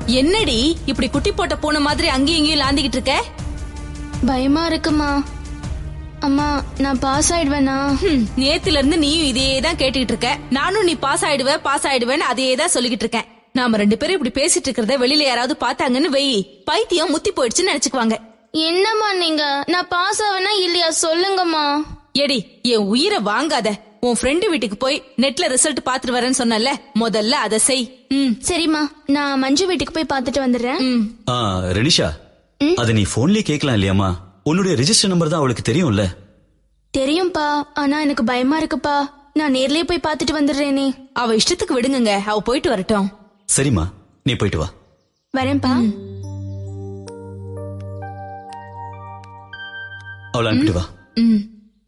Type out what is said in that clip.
என்னடி இப்படி குட்டி போட்ட பூனை மாதிரி அங்கேயும் இங்கேயும் லாந்திக்கிட்டு இருக்க பயமா இருக்குமா அம்மா நான் பாஸ் ஆயிடுவேனா ஹம், நேத்துல இருந்து நீயும் இதே தான் கேட்டுக்கிட்டு இருக்க நானும் நீ பாஸ் ஆயிடுவ பாஸ் ஆயிடுவேன்னு அதே தான் சொல்லிக்கிட்டு இருக்கேன் நாம ரெண்டு பேரும் இப்படி பேசிட்டு இருக்கிறத வெளியில யாராவது பார்த்தாங்கன்னு வெயி பைத்தியம் முத்தி போயிடுச்சுன்னு நினைச்சுக்குவாங்க என்னம்மா நீங்க நான் பாஸ் ஆவேனா இல்லையா சொல்லுங்கம்மா எடி என் உயிரை வாங்காத உன் ஃப்ரெண்டு வீட்டுக்கு போய் நெட்ல ரிசல்ட் பாத்துட்டு வரேன்னு சொன்னல முதல்ல அதை செய் ம் சரிம்மா நான் மஞ்சு வீட்டுக்கு போய் பார்த்துட்டு வந்துடுறேன் ம் ஆ ரெனிஷா அத நீ போன்லயே கேட்கலாம் இல்லையாமா உன்னுடைய ரெஜிஸ்டர் நம்பர் தான் அவளுக்கு தெரியும்ல தெரியும்பா ஆனா எனக்கு பயமா இருக்குப்பா நான் நேர்லயே போய் பார்த்துட்டு வந்துடுறேனே அவ இஷ்டத்துக்கு விடுங்கங்க அவ போயிட்டு வரட்டும் சரிம்மா நீ போயிட்டு வா வரேன்ப்பா அவளை அனுப்பிட்டு வா ம்